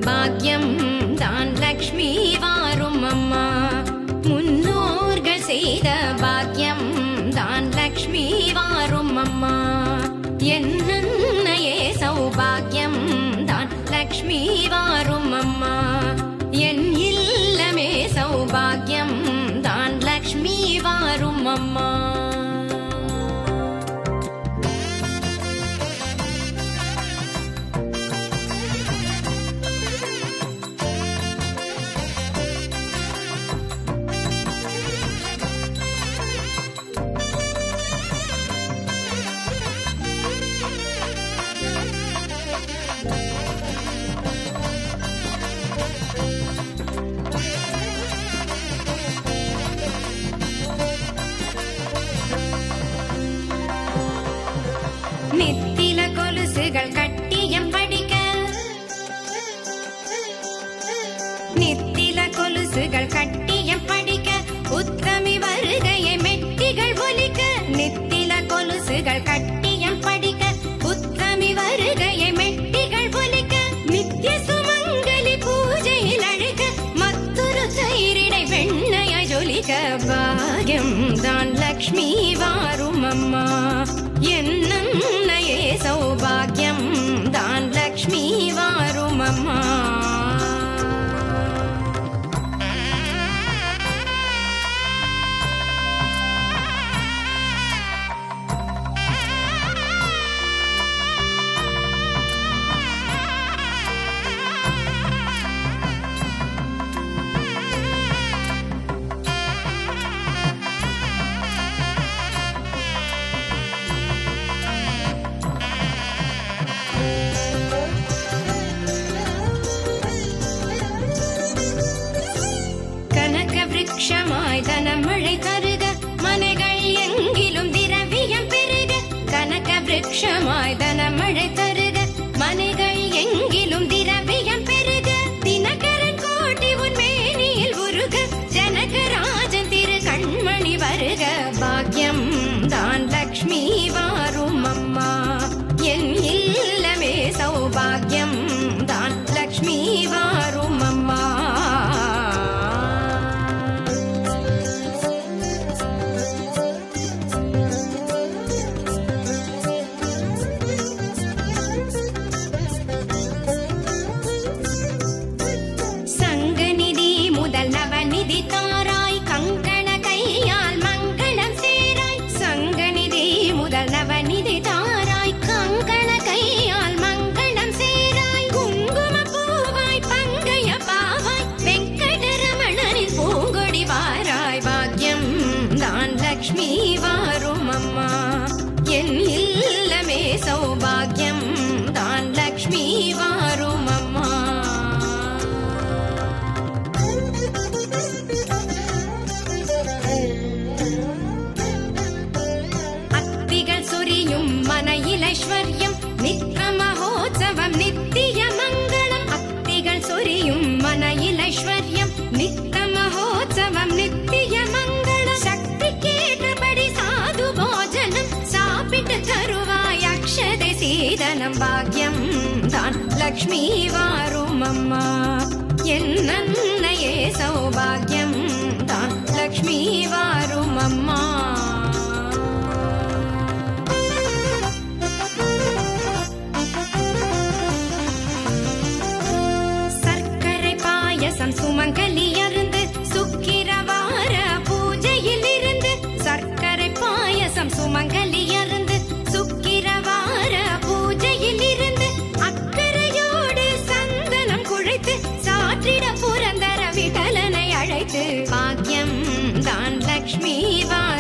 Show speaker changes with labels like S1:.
S1: பாக்கியம் தான் லக்ஷ்மி வாரும் அம்மா முன்னோர்கள் செய்த பாக்கியம் தான் லக்ஷ்மி வாரும் அம்மா என்னையே சௌபாகியம் தான் லக்ஷ்மி வாரும் அம்மா என் இல்லமே சௌபாகியம் தான் லக்ஷ்மி வாரும் அம்மா நித்தில கொலுசுகள் கட்டியம் படிக்க நித்தில கொலுசுகள் கட்டியம் படிக்க உத்தமி வருகையை மெட்டிகள் ஒலிக்க நித்தில கொலுசுகள் கட்டியம் படிக்க உத்தமி வருகையை மெட்டிகள் ஒலிக்க நித்திய சுமங்கலி பூஜையில் அழுக மற்றொரு தயிரிடை வெண்ணையாய் ஜொலிக்க பாகியம் தான் லக்ஷ்மி வாரும் அம்மா என்னையே சௌபாகியம் தான் லக்ஷ்மி வாரும் அம்மா கனக விருட்சமாய் தனமழை தருக மனைகள் எங்கிலும் திரவியம் பெருக கனக விருட்சமாய் தனமழை தருக மனைகள் எங்கிலும் திரவியம் பெருக தினகரன் கோட்டி உன் மேனியில் உருக ஜனகராஜன் திரு கண்மணி வருக பாக்கியம் தான் லக்ஷ்மி வாரும் அம்மா என் இல்லமே சௌபாகியம் தான் லக்ஷ்மி வாரும் அம்மா சங்கநிதி முதல் நவநிதி தாராய் கங்கண கையால் மங்களம் சேராய் சங்கநிதி முதல் நவநிதி தாராய் கங்கண கையால் மங்களம் சேராய் குங்கும பூவாய் பங்கைய பாவாய் வெங்கடரமணனின் பூங்கொடி வாராய் பாக்யம் தான் லக்ஷ்மி வாரும் அம்மா என் இல்லமே சௌபாகியம் தான் லக்ஷ்மி வாரும் அம்மா அத்திகள் சொரியும் மனையில் ஐஸ்வர்யம் நித்த மகோத்சவம் நித்திய மங்களம் அத்திகள் சொரியும் மனையில் ஐஸ்வர்யம் நித்த மகோத்சவம் நித்திய மங்களம் சக்தி கேட்டபடி சாது போஜனம் சாப்பிட்டு தருவாய் அக்ஷதை சீதனம் பாக்யம் தான் லக்ஷ்மி வாரும் அம்மா என் நன்னையே சௌபாகியம் தான் லக்ஷ்மி வாரும் அம்மா சர்க்கரை பாயசம் சுமங்கலி அருந்து சுக்கிரவார பூஜையில் இருந்து சர்க்கரை பாயசம் சுமங்கலி அருந்து சுக்கிரவார பூஜையில் இருந்து அக்கறையோடு சந்தனம் குழைத்து சாற்றிட புரந்தர விடலனை அழைத்து பாக்கியம் தான் லக்ஷ்மி வாரும்